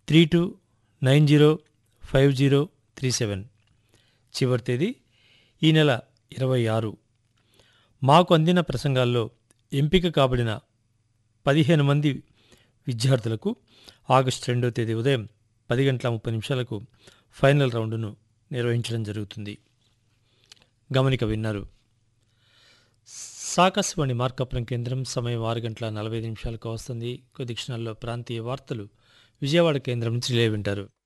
three two nine zero five zero three seven చివరి తేదీ ఈ నెల ఇరవై ఆరు మాకు అందిన ప్రసంగాల్లో ఎంపిక కాబడిన పదిహేను మంది విద్యార్థులకు ఆగస్టు రెండో తేదీ ఉదయం పది గంటల ముప్పై నిమిషాలకు ఫైనల్ రౌండ్ను నిర్వహించడం జరుగుతుంది గమనిక విన్నారు సాకాశవాణి మార్కాపురం కేంద్రం సమయం ఆరు గంటల నలభై ఐదు నిమిషాలకు వస్తుంది కొద్ది క్షణాల్లో ప్రాంతీయ వార్తలు విజయవాడ కేంద్రం నుంచి లే వింటారు